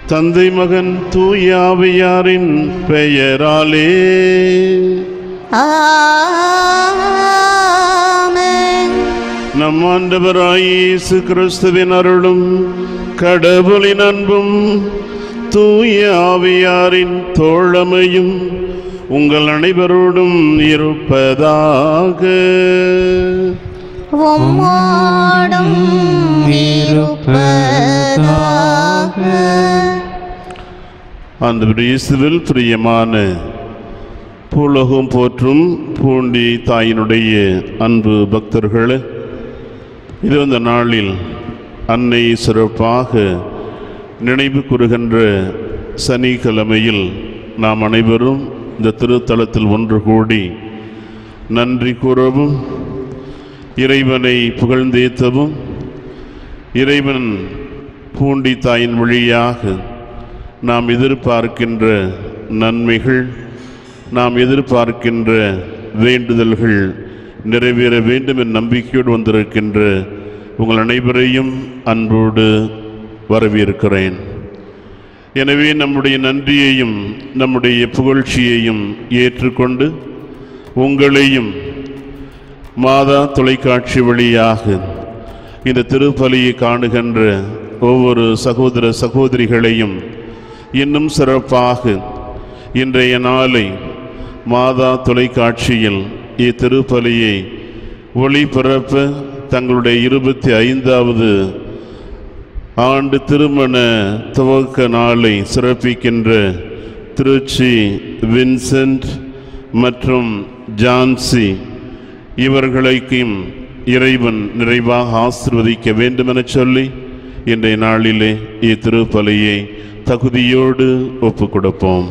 தந்தை மகன் தூயாவியாரின் பெயராலே ஆமென் நம் ஆண்டவராய் இயேசு கிறிஸ்துவின் அருளும் கடவுளின் அன்பும் தூய ஆவியாரின் தோழமையும் உங்கள் அனைவரோடும் இருப்பதாக உம்மோடும் இருப்பதாக ஆண்டவர் இயேசுவில் பிரியமான பூலோகம் போற்றும் பூண்டி தாயினுடைய அன்பு பக்தர்களே இது இந்த நாளில் அன்னை சிறப்பாக நினைவு கூறுகின்ற சனிக்கிழமையில் நாம் அனைவரும் இந்த திருத்தலத்தில் ஒன்று கூடி நன்றி கூறவும் இறைவனை புகழ்ந்தேத்தவும் இறைவன் பூண்டி தாயின் வழியாக நாம் எதிர்பார்க்கின்ற நன்மைகள் நாம் எதிர்பார்க்கின்ற வேண்டுதல்கள் நிறைவேற வேண்டும் என்ற நம்பிக்கையோடு வந்திருக்கின்ற உங்கள் அனைவரையும் அன்போடு வரவேற்கிறேன் எனவே நம்முடைய நன்றியையும் நம்முடைய புகழ்ச்சியையும் ஏற்றுக்கொண்டு உங்களையும் மாதா தொலைக்காட்சி வழியாக இந்த திருப்பலியை காணுகின்ற ஒவ்வொரு சகோதர சகோதரிகளையும் இன்னும் சிறப்பாக இன்றைய நாளை மாதா தொலைக்காட்சியில் இத்திருப்பலியை ஒளிபரப்ப தங்களுடைய இருபத்தி ஐந்தாவது ஆண்டு திருமண துவக்க நாளை சிறப்பிக்கின்ற திருச்சி வின்சென்ட் மற்றும் ஜான்சி இவர்களைக்கும் இறைவன் நிறைவாக ஆசிர்வதிக்க வேண்டுமென சொல்லி இன்றைய நாளிலே இத்திருப்பலியை தகுதியோடு ஒப்புக் கொடுப்போம்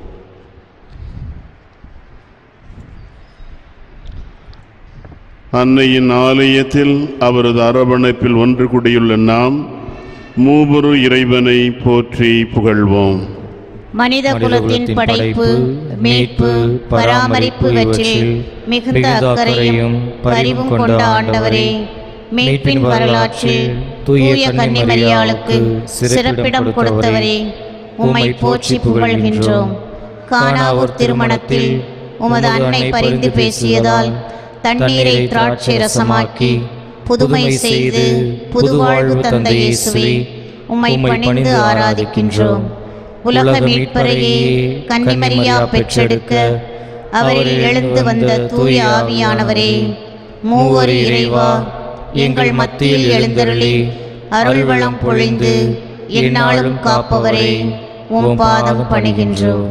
அன்னையின் ஆலயத்தில் அவரது அரவணைப்பில் ஒன்று கூடியுள்ள நாம் மூவரு இறைவனை போற்றி புகழ்வோம் மனித குலத்தின் படைப்பு மீட்பு பராமரிப்பு இவற்றில் மிகுந்த அக்கறையும் பரிவும் கொண்ட ஆண்டவரே மீட்பின் வரலாற்றில் தூய கன்னிமரியாளுக்கு சிறப்பிடம் கொடுத்தவரே உம்மை போற்றி புகழ்கின்றோம் கானாவூர் திருமணத்தில் உமது அன்னை பரிந்து பேசியதால் தண்ணீரை திராட்சை ரசமாக்கி புதுமை செய்து புதுவாழ்வு தந்த இயேசுவே உம்மை பணிந்து ஆராதிக்கின்றோம் உலக மீட்பரையே கன்னிமரியா பெற்றெடுக்க அவரில் எழுந்து வந்த தூய ஆவியானவரே மூவரு இறைவா எங்கள் மத்தியில் எழுந்தருளி அருள்வளம் பொழிந்து எந்நாளும் காப்பவரே உம் பாதம் பணிகின்றோம்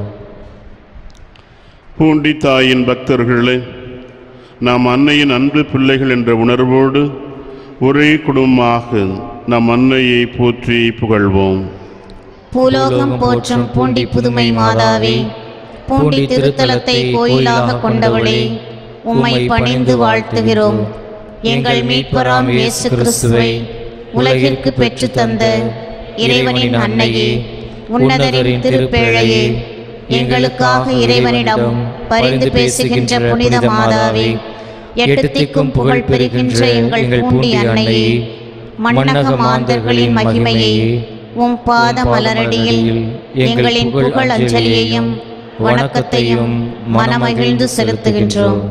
பூண்டி தாயின் பக்தர்களே நாம் அன்னையின் அன்பு பிள்ளைகள் என்ற உணர்வோடு ஒரே குடும்பமாக நம் அன்னையை போற்றி புகழ்வோம் பூலோகம் போற்றும் பூண்டி புதுமை மாதாவே பூண்டி திருத்தலத்தை கோயிலாக கொண்டவளே உம்மை பணிந்து வாழ்த்துகிறோம் எங்கள் மீட்பராம் இயேசு கிறிஸ்துவை உலகிற்கு பெற்றுத் தந்த இறைவனின் அன்னையே உன்னதரின் திருப்பேழையே எங்களுக்காக இறைவனிடம் பரிந்து பேசுகின்ற புனித மாதாவே எட்டு திக்கும் புகழ் பெறுகின்ற எங்கள் பூண்டி அன்னையே மன்னக மாந்தர்களின் மகிமையை உம் பாத மலரடியில் எங்களின் புகழ் அஞ்சலியையும் வணக்கத்தையும் மனமகிழ்ந்து செலுத்துகின்றோம்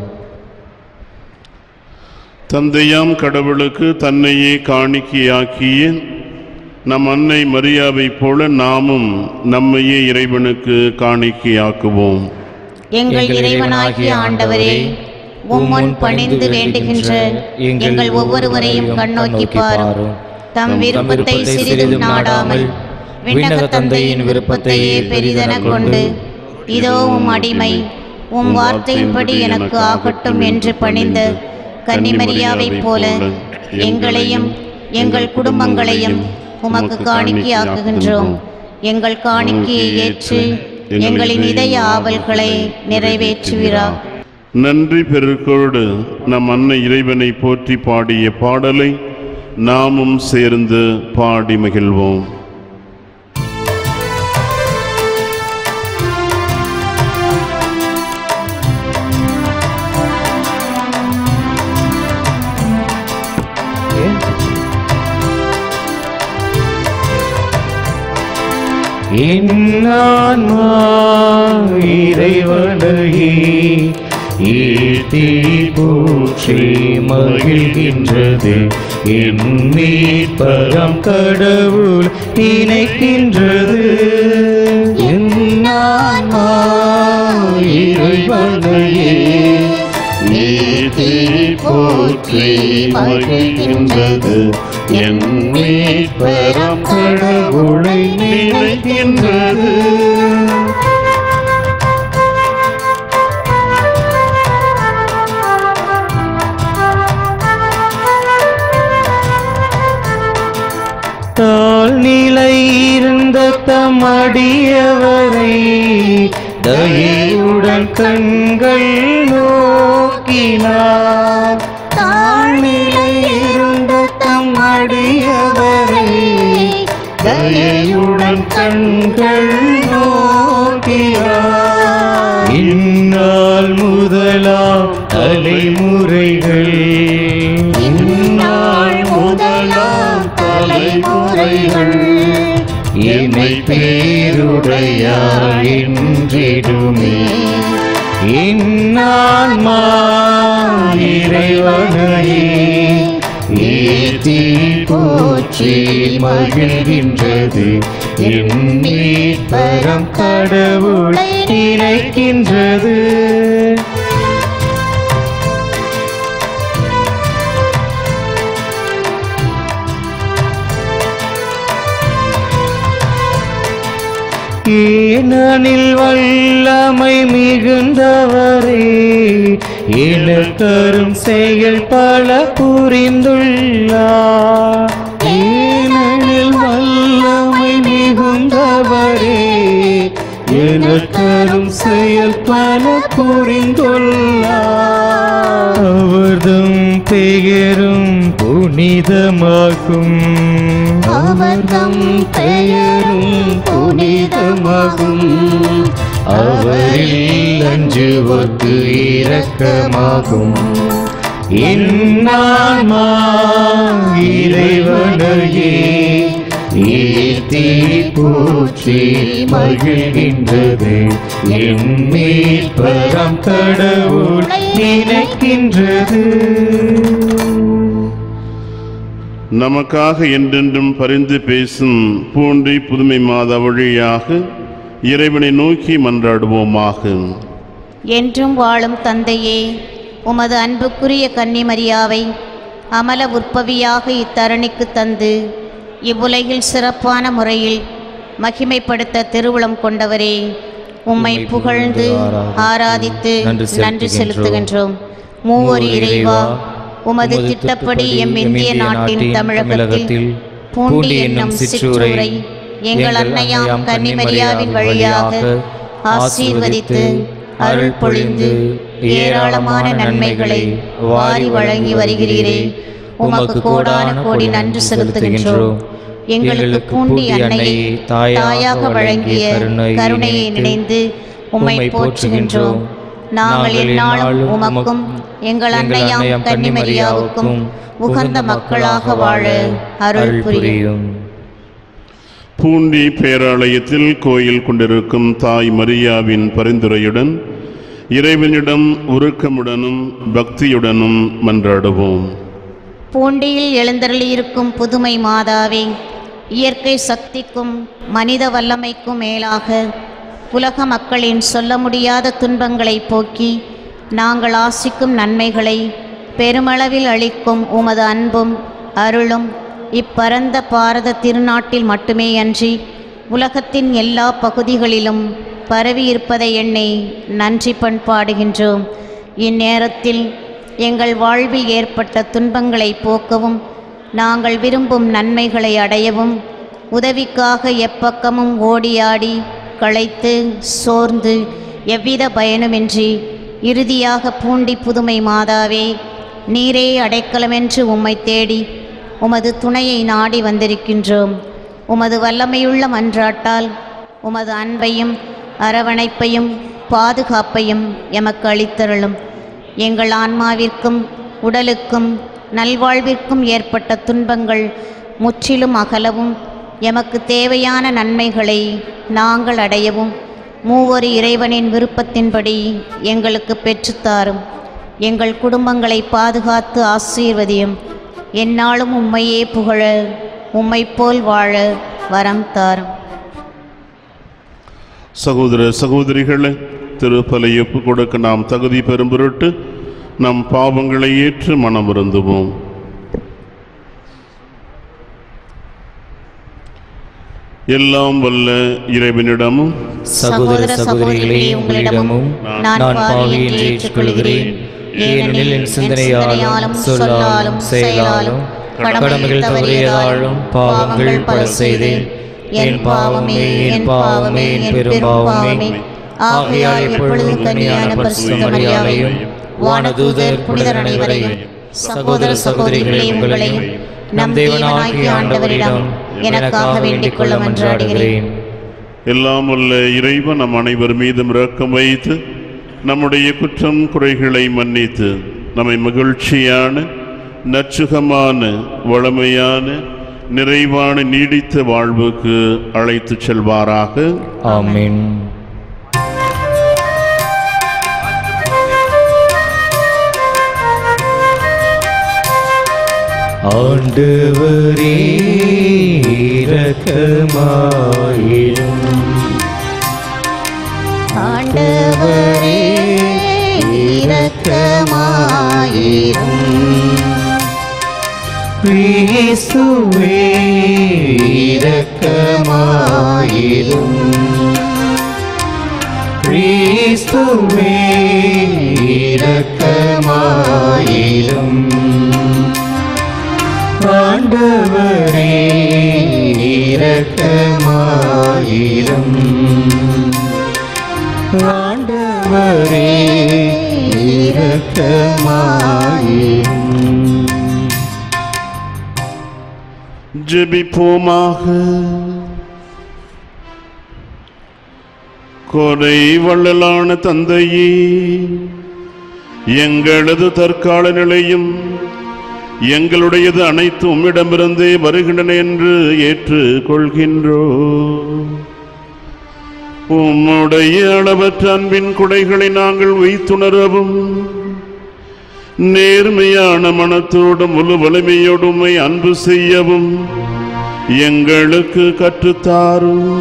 தந்தையாம் கடவுளுக்கு தன்னையே காணிக்கையாக்கிய நம் அன்னை மரியாவைப் போல நாமும் நம்மையே இறைவனுக்கு காணிக்கையாக்குவோம் எங்கள் இறைவனாகிய ஆண்டவரே உம்முன் பணிந்து வேண்டுகின்ற எங்கள் ஒவ்வொருவரையும் கண்ணோக்கி பாரும் தம் விருப்பத்தை சிறிதும் நாடாமல் விண்ணக தந்தையின் விருப்பத்தையே பெரிதென கொண்டு இதோ உம் அடிமை உம் வார்த்தையின்படி எனக்கு ஆகட்டும் என்று பணிந்த கன்னிமரியாவைப் போல எங்களையும் எங்கள் குடும்பங்களையும் உமக்கு காணிக்கையாக்குகின்றோம் எங்கள் காணிக்கையை ஏற்று எங்களின் இதய ஆவல்களை நிறைவேற்றுவீரா நன்றி பெருக்கோடு நம் அன்னை இறைவனை போற்றி பாடிய பாடலை நாமும் சேர்ந்து பாடி மகிழ்வோம் என்னான்மா இறைவனையே ஏத்தி போற்றி மகிழ்கின்றது என் மீட்பரம் கடவுள் நினைக்கின்றது என்னான்மா இறைவனையே நீதி போற்றி மகிழ்கின்றது என் மீட்பரம் கடவுளை நினைக்கின்றது தாழ் நிலை இருந்த தமடியவரை தயையுடன் கண்கள் நோக்கினார் தாழ்நிலை இருந்த தமடியவரை தயையுடன் கண்கள் நோக்கினார் இந்நாள் முதலாம் தலைமுறைகள் இந்நாள் முதலாம் தலைமுறைகள் என்னை பேருடையார் என்றிடுமே இன்னான்மா இறைவனையே ஏத்தி போற்றி மகிழ்கின்றது என் மீட்பரம் கடவுளை நினைக்கின்றது ஏனனில் வல்லமை மிகுந்தவரே எனக்கரும் செயல் பல புரிந்துள்ளார் ஏனனில் வல்லமை மிகுந்தவரே எனக்கரும் செயல் பல புரிந்துள்ளார் அவர்தம் பெயரும் புனிதமாகும் அவர்தம் பெயரும் புனிதமாகும் அவரில் அஞ்சுவோர்க்கு இரக்கமாகும் என்னான்மா இறைவனையே ஏத்தி போற்றி மகிழ்கின்றது என் மீட்பரம் கடவுள் நினைக்கின்றது நமக்காக என்றென்றும் பரிந்து பேசும் பூண்டி புதுமை மாத வழியாக இறைவனை நோக்கி மன்றாடுவோமாக என்றும் வாழும் தந்தையே உமது அன்புக்குரிய கன்னிமரியாவை அமல உற்பவியாக இத்தரணிக்கு தந்து இவ்வுலகில் சிறப்பான முறையில் மகிமைப்படுத்த திருவுளம் கொண்டவரே உம்மை புகழ்ந்து ஆராதித்து நன்றி செலுத்துகின்றோம் மூவர் இறைவா உமது திட்டப்படி எம் இந்திய நாட்டின் தமிழகத்தில் பூண்டி என்னும் சிற்றூரை எங்கள் அன்னையாம் கன்னிமரியாவின் வழியாக ஆசீர்வதித்து அருள் பொழிந்து ஏராளமான நன்மைகளை வாரி வழங்கி வருகிறீரே உமக்கு கோடான கோடி நன்றி செலுத்துகின்றோம் எங்களுக்கு பூண்டி அன்னையை தாயாக வழங்கிய கருணையை நினைந்து உம்மை போற்றுகின்றோம் நாங்கள் இந்நாளும் உமக்கும் எங்கள் அன்னையாம் கன்னிமரியாவுக்கும் உகந்த மக்களாக வாழ அருள் புரியும் பூண்டி பேராலயத்தில் கோயில் கொண்டிருக்கும் தாய் மரியாவின் பரிந்துரையுடன் இறைவனிடம் உருக்கமுடனும் பக்தியுடனும் மன்றாடுவோம் பூண்டியில் எழுந்தருளியிருக்கும் புதுமை மாதாவே இயற்கை சக்திக்கும் மனித வல்லமைக்கும் மேலாக உலக மக்களின் சொல்ல முடியாத துன்பங்களை போக்கி நாங்கள் ஆசிக்கும் நன்மைகளை பெருமளவில் அளிக்கும் உமது அன்பும் அருளும் இப்பரந்த பாரத திருநாட்டில் மட்டுமே அன்றி உலகத்தின் எல்லா பகுதிகளிலும் பரவியிருப்பதை எண்ணி நன்றி பண்பாடுகின்றோம் இந்நேரத்தில் எங்கள் வாழ்வில் ஏற்பட்ட துன்பங்களை போக்கவும் நாங்கள் விரும்பும் நன்மைகளை அடையவும் உதவிக்காக எப்பக்கமும் ஓடியாடி களைத்து சோர்ந்து எவ்வித பயனுமின்றி இறுதியாக பூண்டி புதுமை மாதாவே நீரே அடைக்கலமென்று உம்மை தேடி உமது துணையை நாடி வந்திருக்கின்றோம் உமது வல்லமையுள்ள மன்றாட்டால் உமது அன்பையும் அரவணைப்பையும் பாதுகாப்பையும் எமக்கு அளித்தருளும் எங்கள் ஆன்மாவிற்கும் உடலுக்கும் நல்வாழ்விற்கும் ஏற்பட்ட துன்பங்கள் முற்றிலும் அகலவும் எமக்கு தேவையான நன்மைகளை நாங்கள் அடையவும் மூவொரு இறைவனின் விருப்பத்தின்படி எங்களுக்கு பெற்றுத்தாரும் எங்கள் குடும்பங்களை பாதுகாத்து ஆசீர்வதியும் எந்நாளும் உம்மையே புகழ உம்மைப் போல் வாழ வரம் தாரும் சகோதர சகோதரிகளே திருப்பலை ஒப்பு கொடுக்க நாம் தகுதி பெறும் பொருட்டு நம் பாவங்களை ஏற்று மனம் வருந்துவோம் எல்லாம் வல்ல இறைவனிடமும் சகோதர சகோதரிகளே உங்களிடமும் நான் பாவி என்று ஏற்றுக்கொள்கிறேன் ஏனெனில் என் சிந்தனையாலும் சொல்லாலும் செயலாலும் கடமைகள் தவறியதாலும் பாவங்கள் பல செய்தேன் என் பாவமே என் பாவமே என் பெரும் பாவமே ஆகையால் எப்பொழுதும் கன்னியான பரிசுத்த மரியாதையும் வானதூதர் புனிதர் அனைவரையும் சகோதர சகோதரிகளே உங்களையும் நம் தேவனாகிய ஆண்டவரிடம் எனக்காக வேண்டிக் கொள்ள மன்றாடுகிறேன் எல்லாம் வல்ல இறைவன் நம் அனைவர் மீதும் இரக்கம் வைத்து நம்முடைய குற்றம் குறைகளை மன்னித்து நம்மை மகிழ்ச்சியான நற்சுகமான வளமையான நிறைவான நீடித்த வாழ்வுக்கு அழைத்துச் செல்வாராக ஆமென் ஆண்டவரே இரக்கமாயிரும் ஆண்டவரே இரக்கமாயிரும் கிறிஸ்துவே இரக்கமாயிரும் கிறிஸ்துவே இரக்கமாயிரும் ஆண்டவரே இரக்கமாயிரும் ஆண்டவரே இரக்கமாயிரும் ஜெபிப்போமாக கொடை வள்ளலான தந்தையே எங்களது தற்கால நிலையும் எங்களுடையது அனைத்து உம்மிடமிருந்தே வருகின்றன என்று ஏற்றுக் கொள்கின்றோ உம்முடைய அளவற்ற அன்பின் குடைகளை நாங்கள் வைத்துணரவும் நேர்மையான மனத்தோடும் முழு வலிமையோடும் உம்மை அன்பு செய்யவும் எங்களுக்கு கற்றுத்தாரும்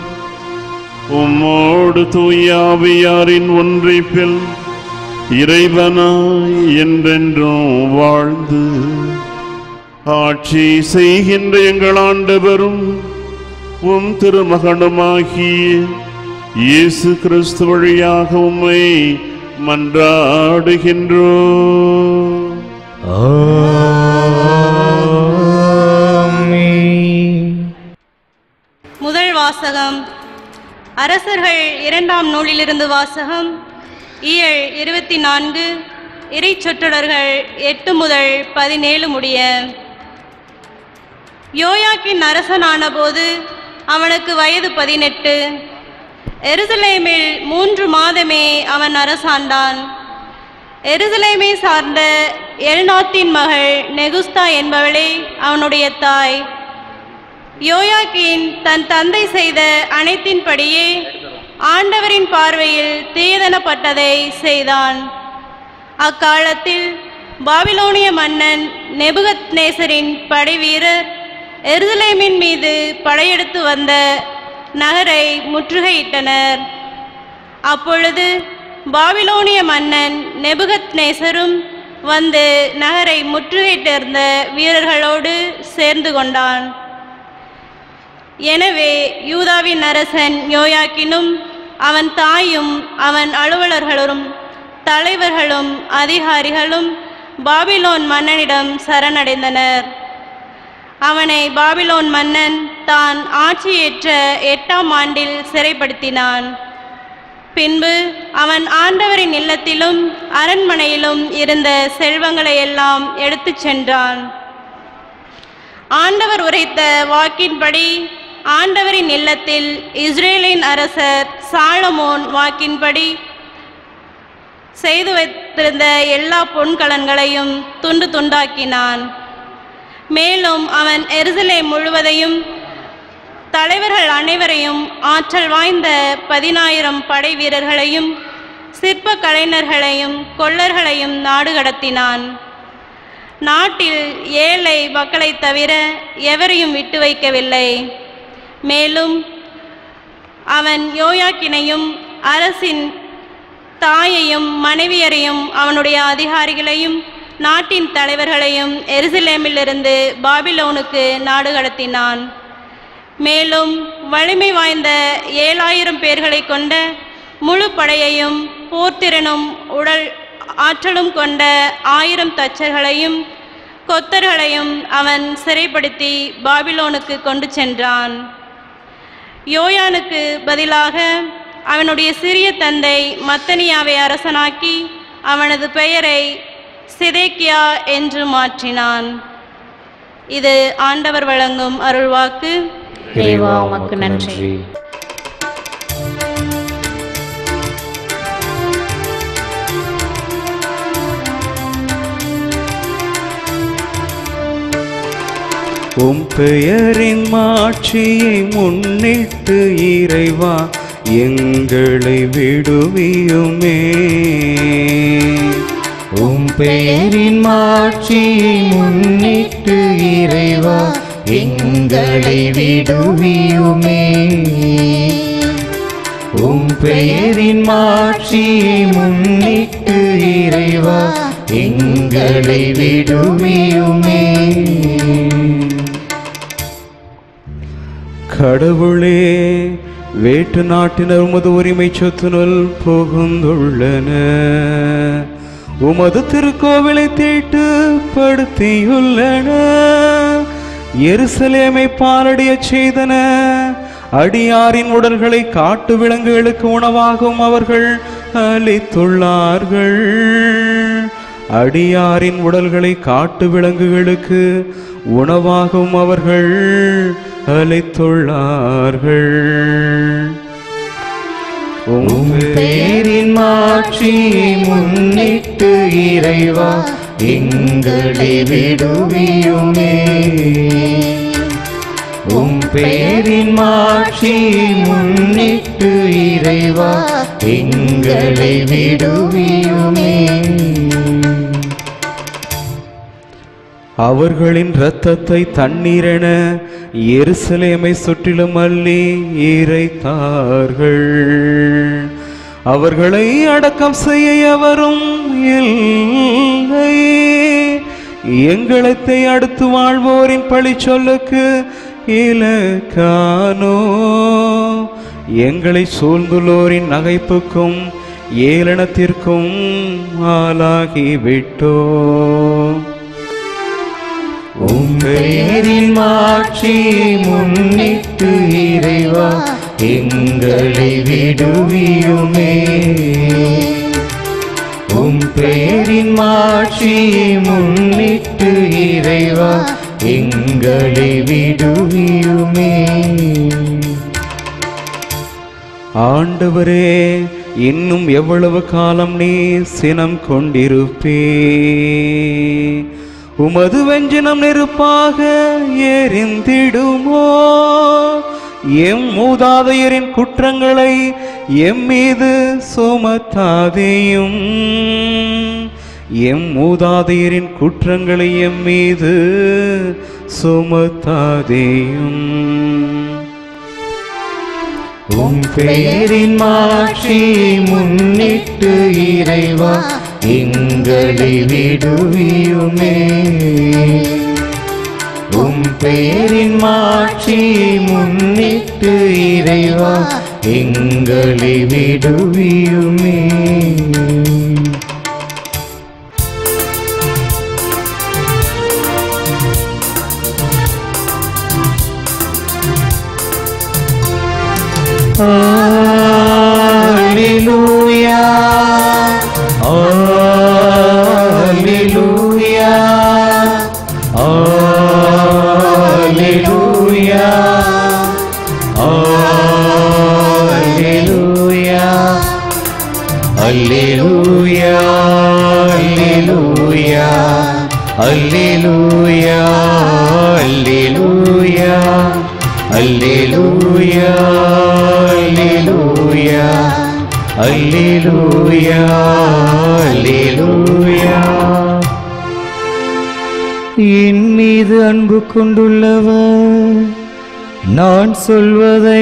உம்மோடு தூயாவியாரின் ஒன்றிப்பில் இறைவனாய் என்றென்றும் வாழ்ந்து ஆட்சி செய்கின்ற எங்கள் ஆண்டவரும் உம் திருமகனுமாகிய இயேசு கிறிஸ்து வழியாக உம்மை மன்றாடுகின்றோ ஆமென். முதல் வாசகம் அரசர்கள் இரண்டாம் நூலிலிருந்து வாசகம் இயல் இருபத்தி நான்கு இறை சொற்றொடர்கள் எட்டு முதல் பதினேழு முடிய யோயாக்கின் அரசனான போது அவனுக்கு வயது பதினெட்டு எருசலேமில் மூன்று மாதமே அவன் அரசாண்டான் எருசலேமை சார்ந்த எல்நாத்தின் மகள் நெகுஸ்தா என்பவளே அவனுடைய தாய் யோயாக்கின் தன் தந்தை செய்த அனைத்தின்படியே ஆண்டவரின் பார்வையில் தீயதனப்பட்டதை செய்தான் அக்காலத்தில் பாபிலோனிய மன்னன் நெபுகத் நேசரின் படைவீரர் எருசலேமின் மீது படையெடுத்து வந்த நகரை முற்றுகையிட்டனர் அப்பொழுது பாபிலோனிய மன்னன் நெபுகத் நேசரும் வந்து நகரை முற்றுகையிட்டிருந்த வீரர்களோடு சேர்ந்து கொண்டான் எனவே யூதாவின் அரசன் யோயாக்கினும் அவன் தாயும் அவன் அலுவலர்களும் தலைவர்களும் அதிகாரிகளும் பாபிலோன் மன்னனிடம் சரணடைந்தனர் அவனை பாபிலோன் மன்னன் தான் ஆட்சியேற்ற எட்டாம் ஆண்டில் சிறைப்படுத்தினான் பின்பு அவன் ஆண்டவரின் இல்லத்திலும் அரண்மனையிலும் இருந்த செல்வங்களை எல்லாம் எடுத்துச் சென்றான் ஆண்டவர் உரைத்த வாக்கின்படி ஆண்டவரின் இல்லத்தில் இஸ்ரேலின் அரசர் சாலமோன் வாக்கின்படி செய்து வைத்திருந்த எல்லா பொன்கலன்களையும் துண்டு துண்டாக்கினான் மேலும் அவன் எருசலேம் முழுவதையும் அத்தலைவர்கள் அனைவரையும் ஆற்றல் வாய்ந்த பதினாயிரம் படை வீரர்களையும் சிற்ப கலைஞர்களையும் கொல்லர்களையும் நாடு கடத்தினான் நாட்டில் ஏழை மக்களைத் தவிர எவரையும் விட்டு வைக்கவில்லை மேலும் அவன் யோயாக்கினையும் அரசின் தாயையும் மனைவியரையும் அவனுடைய அதிகாரிகளையும் நாட்டின் தலைவர்களையும் எருசலேமிலிருந்து பாபிலோனுக்கு நாடு கடத்தினான் மேலும் வலிமை வாய்ந்த ஏழாயிரம் பேர்களை கொண்ட முழு படையையும் போர்த்திறனும் உடல் ஆற்றலும் கொண்ட ஆயிரம் தச்சர்களையும் கொத்தர்களையும் அவன் சிறைப்படுத்தி பாபிலோனுக்கு கொண்டு சென்றான் யோயானுக்கு பதிலாக அவனுடைய சிறிய தந்தை மத்தனியாவை அரசனாக்கி அவனது பெயரை சிதேக்கியா என்று மாற்றினான் இது ஆண்டவர் வழங்கும் அருள்வாக்கு தேவா உமக்கு நன்றி உம் பெயரின் மாட்சியை முன்னிட்டு இறைவா எங்களை விடுவியுமே உம் பெயரின் மாட்சியை முன்னிட்டு இறைவா எங்களை விடுவியுமே உம் பெயரின் மாட்சியை முன்னிட்டு இறைவா எங்களை விடுவியுமே கடவுளே வேட்டு நாட்டினர் உமது உரிமை சொத்துனுள் புகுந்துள்ளன உமது திருக்கோவிலை தீட்டு படுத்தியுள்ளன எருசலேமை பாலடியச் செய்தன அடியாரின் உடல்களை காட்டு விலங்குகளுக்கு உணவாகவும் அவர்கள் அளித்துள்ளார்கள் அடியாரின் உடல்களை காட்டு விலங்குகளுக்கு உணவாகவும் அவர்கள் அளித்துள்ளார்கள் உம் பேரின் மாட்சியை முன்னிட்டு இறைவா எங்களை விடுவியுமே உம் பேரின் மாட்சியை முன்னிட்டு இறைவா எங்களை விடுவியுமே அவர்களின் இரத்தத்தை தண்ணீரென எருசலேமை சுற்றிலும் அள்ளி இறைத்தார்கள் அவர்களை அடக்கம் செய்ய எவரும் இல்லை எங்களத்தை அடுத்து வாழ்வோரின் பழி சொல்லுக்கு இலக்கானோ எங்களை சூழ்ந்துள்ளோரின் நகைப்புக்கும் ஏளனத்திற்கும் ஆளாகிவிட்டோ உம் பெயரின் மாட்சியை முன்னிட்டு இறைவா எங்களை விடுவியுமே உம் பெயரின் மாட்சியை முன்னிட்டு இறைவா எங்களை விடுவியுமே ஆண்டவரே இன்னும் எவ்வளவு காலம் நீ சினம் கொண்டிருப்பே உமது வெஞ்சினம் நெருப்பாக எரிந்திடுமோ எம் மூதாதையரின் குற்றங்களை எம் மீது சுமத்தாதேயும் எம் மூதாதையரின் குற்றங்களை எம் மீது சுமத்தாதேயும் உம் பெயரின் மாட்சியை முன்னிட்டு இறைவா எங்களை விடுவியுமே உம் பெயரின் மாட்சியை முன்னிட்டு இறைவா எங்களை விடுவியுமே Alleluia. Alleluia. Alleluia. Alleluia. Alleluia. Alleluia. Alleluia. Alleluia. அல்லேலூயா அல்லேலூயா அல்லேலூயா அல்லேலூயா என் மீது அன்பு கொண்டுள்ளவர் நான் சொல்வதை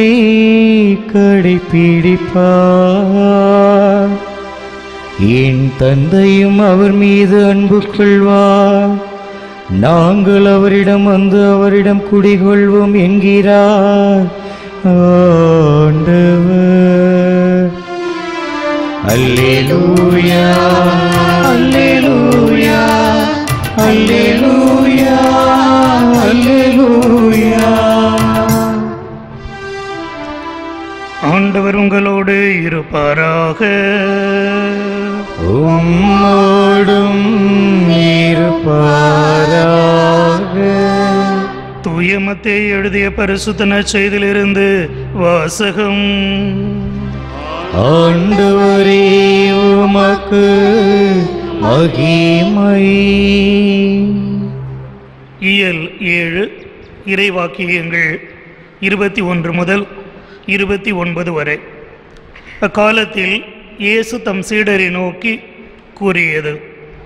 கடைப்பிடிப்பார் என் தந்தையும் அவர் மீது அன்பு கொள்வார் நாங்கள் அவரிடம் வந்து அவரிடம் குடிகொள்வோம் என்கிறார் ஆண்டவர் அல்லேலூயா அல்லேலூயா அல்லேலூயா அல்லேலூயா ஆண்டவர் உங்களோடு இருப்பாராக உம்மோடும் இருப்பாராக தூயமத்தை எழுதிய பரிசுத்த நற்செய்தியிலிருந்து வாசகம் ஆண்டவரே உமக்கு மகிமை இயல் ஏழு இறைவாக்கியங்கள் இருபத்தி ஒன்று முதல் இருபத்தி ஒன்பது வரை அக்காலத்தில் இயேசு தம் சீடரை நோக்கி கூறியது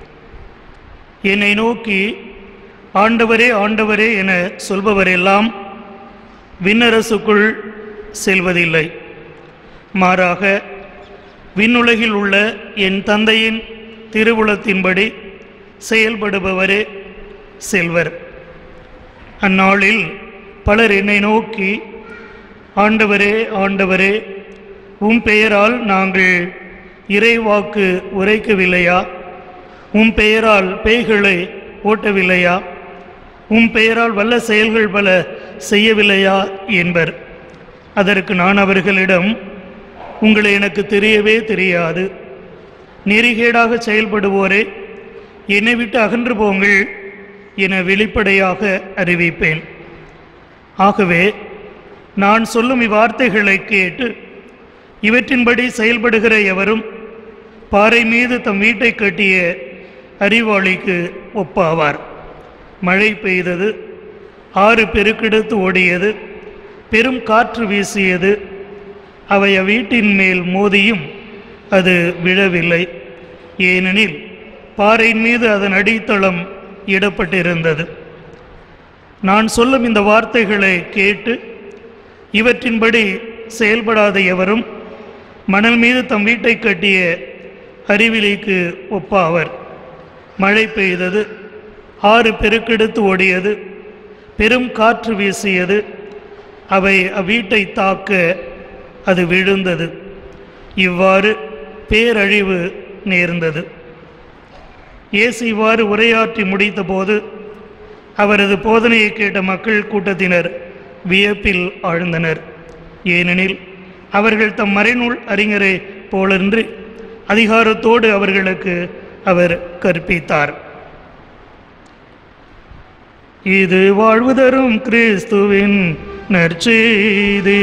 என்னை நோக்கி ஆண்டவரே ஆண்டவரே என சொல்பவரெல்லாம் விண்ணரசுக்குள் செல்வதில்லை மாறாக விண்ணுலகில் உள்ள என் தந்தையின் திருவுளத்தின்படி செயல்படுபவரே செல்வர் அந்நாளில் பலர் என்னை நோக்கி ஆண்டவரே ஆண்டவரே உம் பெயரால் நாங்கள் இறைவாக்கு உரைக்கவில்லையா உம் பெயரால் பேய்களை ஓட்டவில்லையா உம் பெயரால் வல்ல செயல்கள் பல செய்யவில்லையா என்பர் அதற்கு நான் அவர்களிடம் உங்களை எனக்கு தெரியவே தெரியாது நெறிகேடாக செயல்படுவோரே என்னை விட்டு அகன்று போங்கள் என வெளிப்படையாக அறிவிப்பேன் ஆகவே நான் சொல்லும் இவ்வார்த்தைகளை கேட்டு இவற்றின்படி செயல்படுகிற எவரும் பாறை மீது தம் வீட்டை கட்டிய அறிவாளிக்கு ஒப்பாவார் மழை பெய்தது ஆறு பெருக்கெடுத்து ஓடியது பெரும் காற்று வீசியது அவை அவ்வீட்டின் மேல் மோதியும் அது விழவில்லை ஏனெனில் பாறையின் மீது அதன் அடித்தளம் இடப்பட்டிருந்தது நான் சொல்லும் இந்த வார்த்தைகளை கேட்டு இவற்றின்படி செயல்படாத எவரும் மணல் மீது தம் வீட்டை கட்டிய அறிவிலிக்கு ஒப்பாவர் மழை பெய்தது ஆறு பெருக்கெடுத்து ஓடியது பெரும் காற்று வீசியது அவை அவ்வீட்டை தாக்க அது விழுந்தது இவ்வாறு பேரழிவு நேர்ந்தது இயேசு இவ்வாறு உரையாற்றி முடித்தபோது அவரது போதனையை கேட்ட மக்கள் கூட்டத்தினர் வியப்பில் ஆழ்ந்தனர் ஏனெனில் அவர்கள் தம் மறைநூல் அறிஞரை போலன்றி அதிகாரத்தோடு அவர்களுக்கு அவர் கற்பித்தார் இது வாழ்வு தரும் கிறிஸ்துவின் நற்செய்தி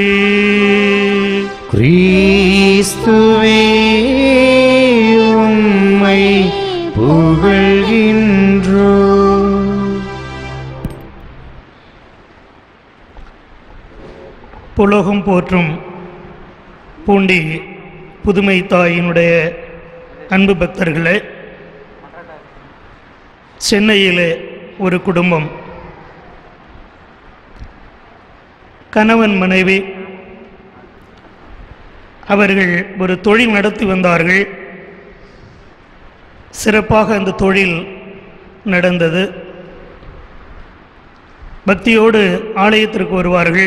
கிறிஸ்துவே உம்மை புகழ்கின்றோ புலகம் போற்றும் பூண்டி புதுமை தாயினுடைய அன்பு பக்தர்களே சென்னையிலே ஒரு குடும்பம் கணவன் மனைவி அவர்கள் ஒரு தொழில் நடத்தி வந்தார்கள் சிறப்பாக அந்த தொழில் நடந்தது பக்தியோடு ஆலயத்திற்கு வருவார்கள்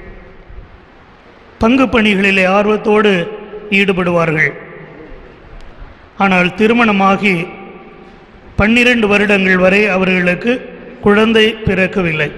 பங்கு பணிகளிலே ஆர்வத்தோடு ஈடுபடுவார்கள் ஆனால் திருமணமாகி பன்னிரண்டு வருடங்கள் வரை அவர்களுக்கு குழந்தை பிறக்கவில்லை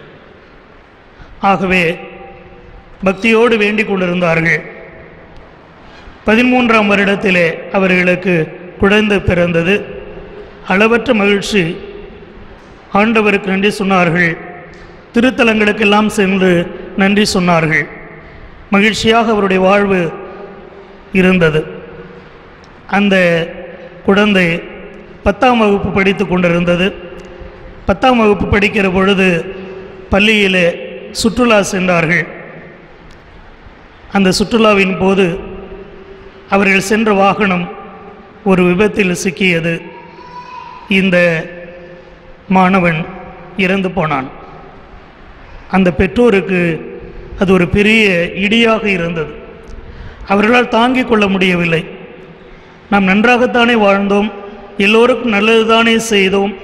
ஆகவே பக்தியோடு வேண்டிக் கொண்டிருந்தார்கள் பதிமூன்றாம் வருடத்திலே அவர்களுக்கு குழந்தை பிறந்தது அளவற்ற மகிழ்ச்சி ஆண்டவருக்கு நன்றி சொன்னார்கள் திருத்தலங்களுக்கெல்லாம் சென்று நன்றி சொன்னார்கள் மகிழ்ச்சியாக அவருடைய வாழ்வு இருந்தது அந்த குழந்தை பத்தாம் வகுப்பு படித்து கொண்டிருந்தது பத்தாம் வகுப்பு படிக்கிற பொழுது பள்ளியிலே சுற்றுலா சென்றார்கள் அந்த சுற்றுலாவின் போது அவர்கள் சென்ற வாகனம் ஒரு விபத்தில் சிக்கியது இந்த மாணவன் இறந்து போனான் அந்த பெற்றோருக்கு அது ஒரு பெரிய இடியாக இருந்தது அவர்களால் தாங்கிக் கொள்ள முடியவில்லை நாம் நன்றாகத்தானே வாழ்ந்தோம் எல்லோருக்கும் நல்லதுதானே செய்தோம்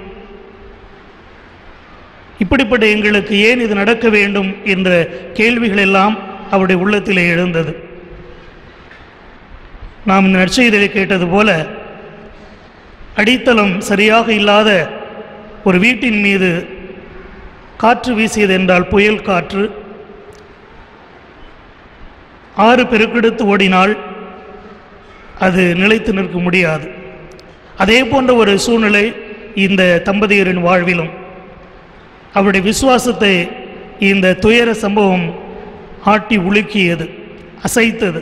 இப்படிப்பட்ட எங்களுக்கு ஏன் இது நடக்க வேண்டும் என்ற கேள்விகள் எல்லாம் அவருடைய உள்ளத்திலே எழுந்தது நாம் இந்த நற்செய்தியை கேட்டது போல அடித்தளம் சரியாக இல்லாத ஒரு வீட்டின் மீது காற்று வீசியது என்றால் புயல் காற்று ஆறு பெருக்கெடுத்து ஓடினால் அது நிலைத்து நிற்க முடியாது அதே போன்ற ஒரு சூழ்நிலை இந்த தம்பதியரின் வாழ்விலும் அவருடைய விசுவாசத்தை இந்த துயர சம்பவம் ஆட்டி உலுக்கியது அசைத்தது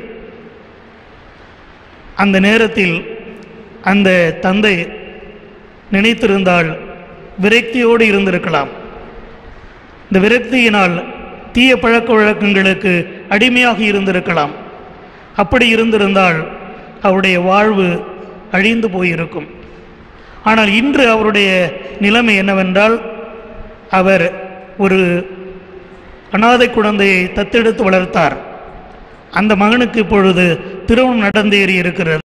அந்த நேரத்தில் அந்த தந்தை நினைத்திருந்தால் விரக்தியோடு இருந்திருக்கலாம் இந்த விரக்தியினால் தீய பழக்க வழக்கங்களுக்கு அடிமையாக இருந்திருக்கலாம் அப்படி இருந்திருந்தால் அவருடைய வாழ்வு அழிந்து போயிருக்கும் ஆனால் இன்று அவருடைய நிலைமை என்னவென்றால் அவர் ஒரு அனாதை குழந்தையை தத்தெடுத்து வளர்த்தார் அந்த மகனுக்கு இப்பொழுது திருமணம் நடந்தேறி இருக்கிறது